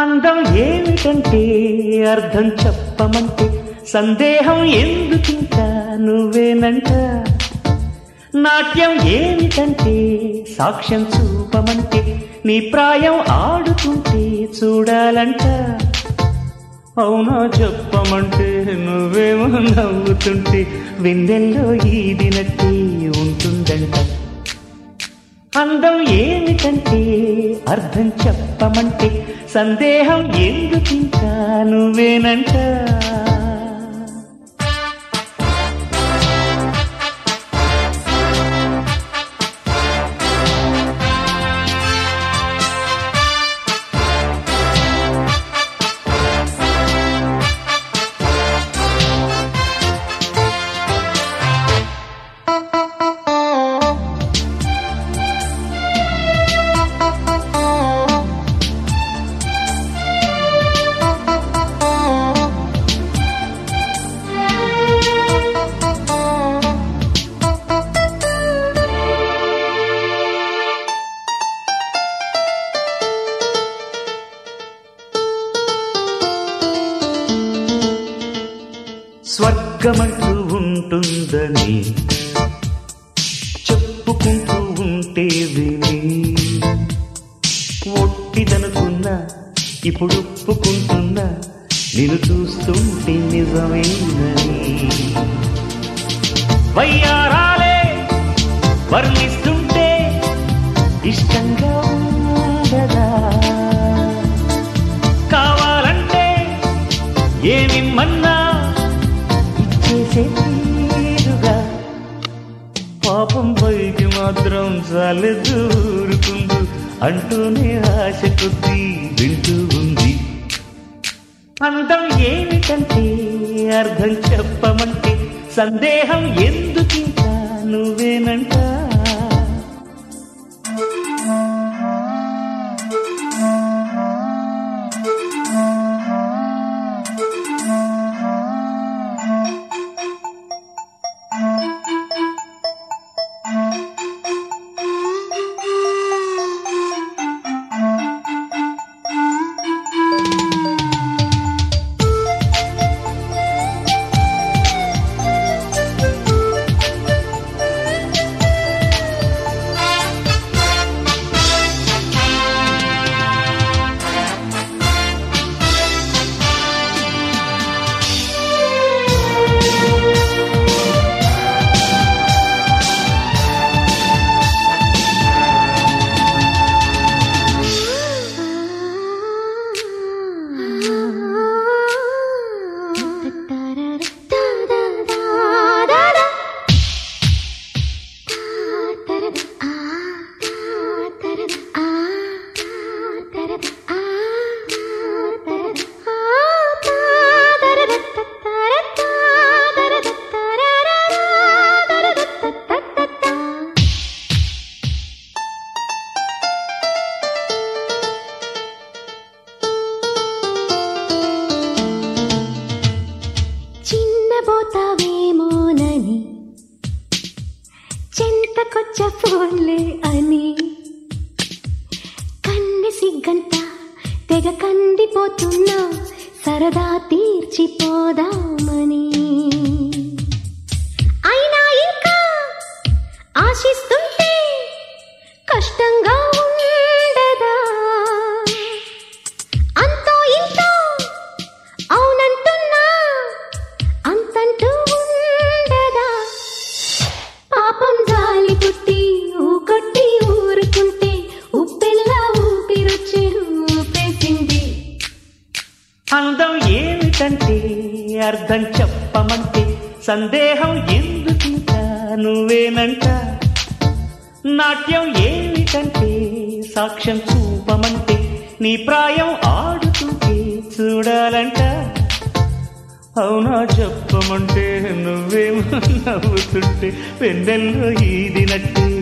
అందం ఏమిటంటే అర్థం చెప్పమంటే సందేహం ఎందుకింకా నువ్వేనంట నాట్యం ఏమిటంటే సాక్ష్యం చూపమంటే నీ ప్రాయం ఆడుతుంటే చూడాలంట అవునా చెప్పమంటే నువ్వేమో నవ్వుతుంటే వెన్నెల్లో ఈదినట్టే ఉంటుందంట అందం ఏమిటంటే అర్థం చెప్పమంటే సందేహం ఎందుకింకా నువ్వేనంట స్వర్గమంటూ ఉంటుందని చెప్పుకుంటూ ఉంటే విని ఒట్టిదనుకున్నా ఇప్పుడు ఒప్పుకుంటున్నా నేను చూస్తుంటే నిజమేనని వయ్యారాలే వర్ణిస్తుంటే ఇష్టంగా ఉండదా కావాలంటే ఏమిమ్మన్నా ఇచ్చేసే తీరుగా పాపం పైకి మాత్రం చాలేదు ఊరుకుందు అంటూనే ఆశ కొద్దీ వింటూ ఉంది అందం ఏమిటంటే అర్థం చెప్పమంటే సందేహం ఎందుకింకా నువ్వేనంట చిన్నబోతావేమోనని చెంతకొచ్చ ఫోన్లే అని కన్నె సిగ్గంత తెగ కందిపోతున్నా సరదా తీర్చిపోదామని అయినా ఇంకా ఆశిస్తుంటే కష్టంగా ఉండదా అంతో ఇంతో అవునంటున్నా అంతంటూ ఉండదా పాపం జాలి పుట్టి ఊకొట్టి ఊరుకుంటే ఉప్పెల్లా ఊపిరొచ్చి ఊపేసింది అందం ఏమిటంటే అర్థం చెప్పమంటే సందేహం ఎందుకింకా నువ్వేనంట నాట్యం ఏమిటంటే సాక్ష్యం చూపమంటే నీ ప్రాయం ఆడుతుంటే చూడాలంట అవునా చెప్పమంటే నువ్వేమో నవ్వుతుంటే వెన్నెల్లో ఈదినట్టే